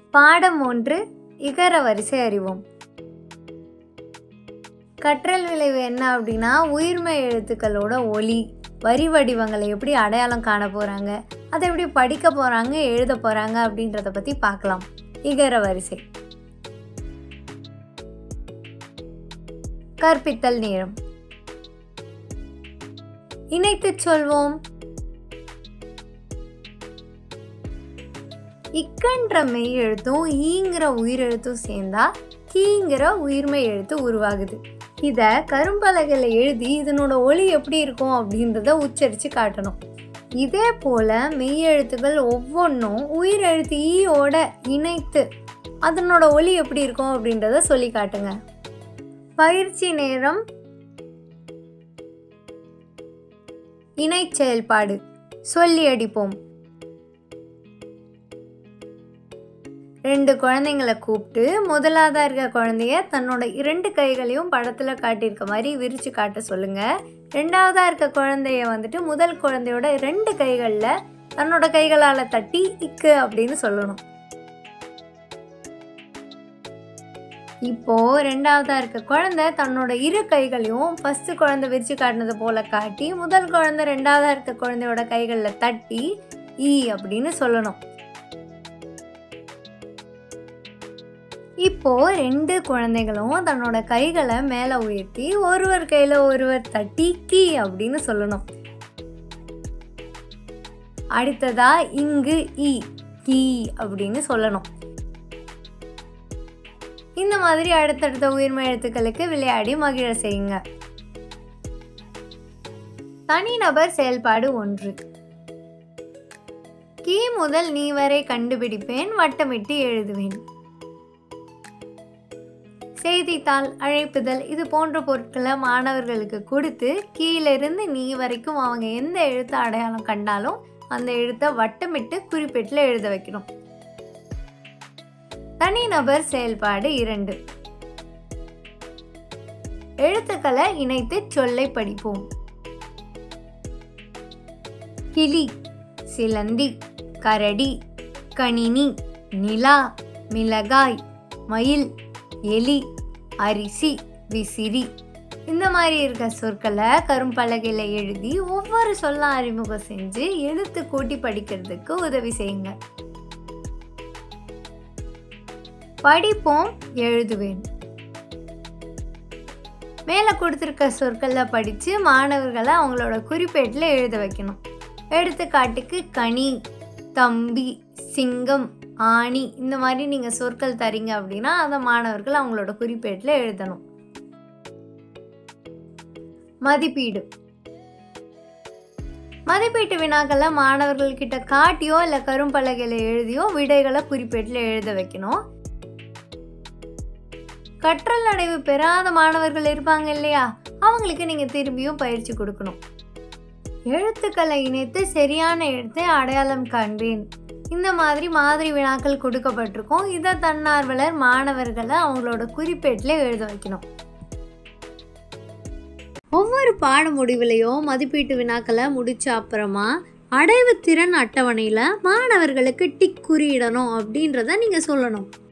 பாடம் ஒன்று இகர வரிசை அறிவோம் கற்றல் விளைவு என்ன அப்படின்னா உயிர்மை எழுத்துக்களோட ஒலி வரி வடிவங்களை எப்படி அடையாளம் காண போகிறாங்க அதை எப்படி படிக்க போகிறாங்க எழுத போகிறாங்க அப்படின்றத பற்றி பார்க்கலாம் இகர வரிசை கற்பித்தல் நேரம் இணைத்துச் சொல்வோம் இக்கன்ற மெய் எழுத்தும் ஈங்கிற உயிரெழுத்தும் சேர்ந்தா கீங்கிற உயிர்மை எழுத்து உருவாகுது இதை கரும்பலகையில் எழுதி இதனோட ஒளி எப்படி இருக்கும் அப்படின்றத உச்சரித்து காட்டணும் இதே போல மெய் எழுத்துக்கள் ஒவ்வொன்றும் உயிர் எழுத்து ஈயோட இணைத்து அதனோட ஒலி எப்படி இருக்கும் அப்படின்றத சொல்லி காட்டுங்க பயிற்சி நேரம் இணை செயல்பாடு சொல்லி அடிப்போம் ரெண்டு குழந்தைங்களை கூப்பிட்டு முதலாவதாக இருக்க குழந்தைய தன்னோட இரண்டு கைகளையும் படத்தில் காட்டியிருக்க மாதிரி விரித்து காட்ட சொல்லுங்கள் ரெண்டாவதாக இருக்க குழந்தைய வந்துட்டு முதல் குழந்தையோட ரெண்டு கைகளில் தன்னோட கைகளால் தட்டி இக்கு அப்படின்னு சொல்லணும் இப்போ ரெண்டாவதாக இருக்க குழந்தை தன்னோட இரு கைகளையும் ஃபர்ஸ்ட் குழந்தை விரிச்சு காட்டினது போல காட்டி முதல் குழந்தை ரெண்டாவதாக இருக்க குழந்தையோட கைகளில் தட்டி ஈ அப்படின்னு சொல்லணும் இப்போ ரெண்டு குழந்தைகளும் தன்னோட கைகளை மேலே உயர்த்தி ஒருவர் கையில் ஒருவர் தட்டி கீ அப்படின்னு சொல்லணும் அடுத்ததா இங்கு ஈ கீ அப்படின்னு சொல்லணும் இந்த மாதிரி அடுத்தடுத்த உயிர்மை எழுத்துக்களுக்கு விளையாடி மகிழ செய்யுங்க தனிநபர் செயல்பாடு ஒன்று கீ முதல் நீ வரை கண்டுபிடிப்பேன் வட்டமிட்டு எழுதுவேன் செய்தித்தாள் அழைப்புதல் இது போன்ற பொருட்களை மாணவர்களுக்கு கொடுத்து கீழிருந்து நீ வரைக்கும் அவங்க எந்த எழுத்து அடையாளம் கண்டாலும் அந்த எழுத்தை வட்டமிட்டு குறிப்பேட்டில் எழுத வைக்கணும் தனிநபர் செயல்பாடு இரண்டு எழுத்துக்களை இணைத்து சொல்லை படிப்போம் கிளி சிலந்தி கரடி கணினி நிலா மிளகாய் மயில் எலி அரிசி விசிறி இந்த மாதிரி இருக்க சொற்களை கரும்பலகையில் எழுதி ஒவ்வொரு சொல்ல அறிமுகம் செஞ்சு எழுத்து கூட்டி படிக்கிறதுக்கு உதவி செய்யுங்க படிப்போம் எழுதுவேன் மேலே கொடுத்துருக்க சொற்களை படித்து மாணவர்களை அவங்களோட குறிப்பேட்டில் எழுத வைக்கணும் எடுத்துக்காட்டுக்கு கனி தம்பி சிங்கம் ஆணி இந்த மாதிரி நீங்கள் சொற்கள் தரீங்க அப்படின்னா அதை மாணவர்கள் அவங்களோட குறிப்பேட்டில் எழுதணும் மதிப்பீடு மதிப்பீட்டு வினாக்களை மாணவர்கள் கிட்ட காட்டியோ இல்லை கரும்பலகையில் எழுதியோ விடைகளை குறிப்பேட்டில் எழுத வைக்கணும் கற்றல் அடைவு பெறாத மாணவர்கள் இருப்பாங்க இல்லையா அவங்களுக்கு நீங்கள் திரும்பியும் பயிற்சி கொடுக்கணும் எழுத்துக்களை இணைத்து சரியான எழுத்தை அடையாளம் காண்பேன் இந்த மாதிரி மாதிரி வினாக்கள் கொடுக்கப்பட்டிருக்கும் இதை தன்னார்வலர் மாணவர்களை அவங்களோட குறிப்பேட்டில் எழுத வைக்கணும் ஒவ்வொரு பாட முடிவுலையும் மதிப்பீட்டு வினாக்களை முடிச்ச அப்புறமா அடைவு திறன் அட்டவணையில் மாணவர்களுக்கு டிக் குறியிடணும் அப்படின்றத நீங்கள் சொல்லணும்